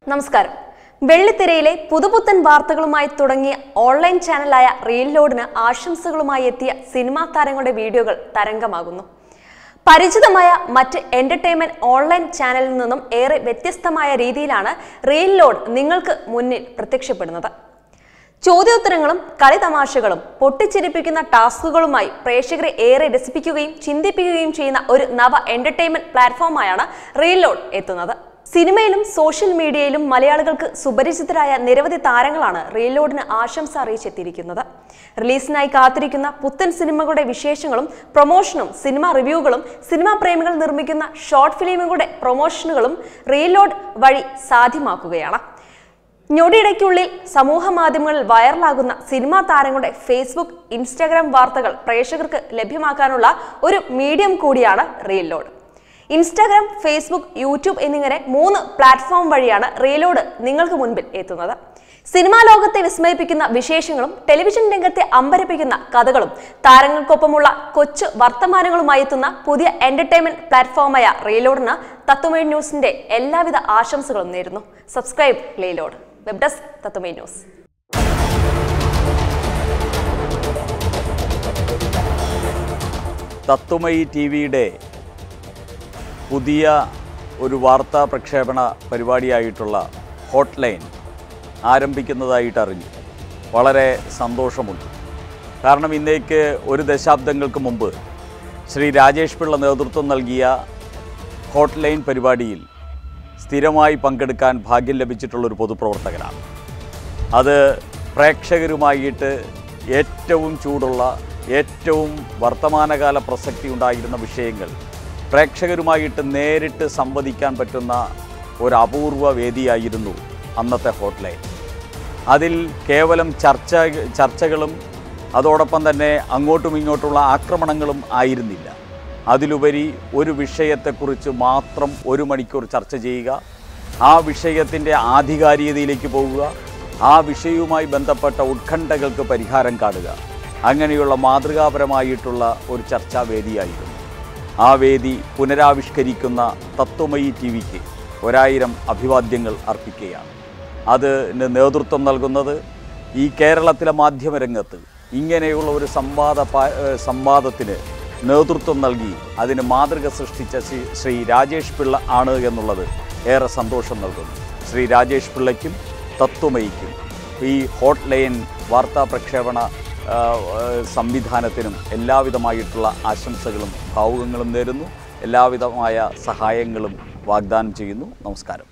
നമസ്കാരം വെള്ളിത്തിരയിലെ പുതുപുത്തൻ വാർത്തകളുമായി തുടങ്ങിയ ഓൺലൈൻ ചാനലായ റീൽ ലോഡിന് ആശംസകളുമായി എത്തിയ സിനിമാ താരങ്ങളുടെ വീഡിയോകൾ തരംഗമാകുന്നു പരിചിതമായ മറ്റ് എന്റർടൈൻമെന്റ് ഓൺലൈൻ ചാനലിൽ നിന്നും ഏറെ വ്യത്യസ്തമായ രീതിയിലാണ് റീൽ ലോഡ് നിങ്ങൾക്ക് മുന്നിൽ പ്രത്യക്ഷപ്പെടുന്നത് ചോദ്യോത്തരങ്ങളും കളിതമാശകളും പൊട്ടിച്ചിരിപ്പിക്കുന്ന ടാസ്കുകളുമായി പ്രേക്ഷകരെ ഏറെ രസിപ്പിക്കുകയും ചിന്തിപ്പിക്കുകയും ചെയ്യുന്ന ഒരു നവ എന്റർടൈൻമെന്റ് പ്ലാറ്റ്ഫോമായാണ് റീൽ ലോഡ് എത്തുന്നത് സിനിമയിലും സോഷ്യൽ മീഡിയയിലും മലയാളികൾക്ക് സുപരിചിതരായ നിരവധി താരങ്ങളാണ് റീൽ ലോഡിന് ആശംസ അറിയിച്ചെത്തിയിരിക്കുന്നത് റിലീസിനായി കാത്തിരിക്കുന്ന പുത്തൻ സിനിമകളുടെ വിശേഷങ്ങളും പ്രൊമോഷനും സിനിമ റിവ്യൂകളും സിനിമാ പ്രേമികൾ നിർമ്മിക്കുന്ന ഷോർട്ട് ഫിലിമുകളുടെ പ്രൊമോഷനുകളും റീൽ ലോഡ് വഴി സാധ്യമാക്കുകയാണ് ഞൊടിയിടയ്ക്കുള്ളിൽ സമൂഹ മാധ്യമങ്ങളിൽ വൈറലാകുന്ന സിനിമാ താരങ്ങളുടെ ഫേസ്ബുക്ക് ഇൻസ്റ്റാഗ്രാം വാർത്തകൾ പ്രേക്ഷകർക്ക് ലഭ്യമാക്കാനുള്ള ഒരു മീഡിയം കൂടിയാണ് റീലോഡ് ഇൻസ്റ്റാഗ്രാം ഫേസ്ബുക്ക് യൂട്യൂബ് എന്നിങ്ങനെ മൂന്ന് പ്ലാറ്റ്ഫോം വഴിയാണ് റീലോഡ് നിങ്ങൾക്ക് മുൻപിൽ എത്തുന്നത് സിനിമാ ലോകത്തെ വിസ്മയിപ്പിക്കുന്ന വിശേഷങ്ങളും ടെലിവിഷൻ രംഗത്തെ അമ്പരപ്പിക്കുന്ന കഥകളും താരങ്ങൾക്കൊപ്പമുള്ള കൊച്ചു വർത്തമാനങ്ങളുമായി എത്തുന്ന പുതിയ എന്റർടൈൻമെന്റ് പ്ലാറ്റ്ഫോമായ റീലോഡിന് തത്വമേ ന്യൂസിന്റെ എല്ലാവിധ ആശംസകളും നേരുന്നു സബ്സ്ക്രൈബ് റീലോഡ് വെബ് ഡെസ്ക് തത്വമേ ന്യൂസ് തത്വമയി ടി വിയുടെ പുതിയ ഒരു വാർത്താ പ്രക്ഷേപണ പരിപാടിയായിട്ടുള്ള ഹോട്ട് ലൈൻ ആരംഭിക്കുന്നതായിട്ട് അറിഞ്ഞു വളരെ സന്തോഷമുണ്ട് കാരണം ഇന്നേക്ക് ഒരു ദശാബ്ദങ്ങൾക്ക് മുമ്പ് ശ്രീ രാജേഷ് പിള്ള നേതൃത്വം നൽകിയ ഹോട്ട് ലൈൻ പരിപാടിയിൽ സ്ഥിരമായി പങ്കെടുക്കാൻ ഭാഗ്യം ലഭിച്ചിട്ടുള്ളൊരു പൊതുപ്രവർത്തകനാണ് അത് പ്രേക്ഷകരുമായിട്ട് ഏറ്റവും ചൂടുള്ള ഏറ്റവും വർത്തമാനകാല പ്രസക്തി ഉണ്ടായിരുന്ന വിഷയങ്ങൾ പ്രേക്ഷകരുമായിട്ട് നേരിട്ട് സംവദിക്കാൻ പറ്റുന്ന ഒരു അപൂർവ വേദിയായിരുന്നു അന്നത്തെ ഹോട്ട്ലൈൻ അതിൽ കേവലം ചർച്ച ചർച്ചകളും അതോടൊപ്പം തന്നെ അങ്ങോട്ടും ഇങ്ങോട്ടുള്ള ആക്രമണങ്ങളും ആയിരുന്നില്ല അതിലുപരി ഒരു വിഷയത്തെക്കുറിച്ച് മാത്രം ഒരു മണിക്കൂർ ചർച്ച ചെയ്യുക ആ വിഷയത്തിൻ്റെ ആധികാരികതയിലേക്ക് പോവുക ആ വിഷയവുമായി ബന്ധപ്പെട്ട ഉത്കണ്ഠകൾക്ക് പരിഹാരം കാണുക അങ്ങനെയുള്ള മാതൃകാപരമായിട്ടുള്ള ഒരു ചർച്ചാവേദിയായിരുന്നു ആ വേദി പുനരാവിഷ്കരിക്കുന്ന തത്വമയി ടി വിക്ക് ഒരായിരം അഭിവാദ്യങ്ങൾ അർപ്പിക്കുകയാണ് അതിന് നേതൃത്വം നൽകുന്നത് ഈ കേരളത്തിലെ മാധ്യമരംഗത്ത് ഇങ്ങനെയുള്ള ഒരു സംവാദ പാ- ഏഹ് സംവാദത്തിന് നേതൃത്വം നൽകി അതിന് മാതൃക സൃഷ്ടിച്ച ശ്രീ ശ്രീ രാജേഷ് പിള്ള ആണ് എന്നുള്ളത് ഏറെ സന്തോഷം നൽകുന്നു ശ്രീ രാജേഷ് പിള്ളയ്ക്കും തത്വമയിക്കും ഈ ഹോട്ട് ലൈൻ വാർത്താ പ്രക്ഷേപണ ആ, ആ, സംവിധാനത്തിനും എല്ലാവിധമായിട്ടുള്ള ആശംസകളും ഭാവുകങ്ങളും നേരുന്നു എല്ലാവിധമായ സഹായങ്ങളും വാഗ്ദാനം ചെയ്യുന്നു നമസ്കാരം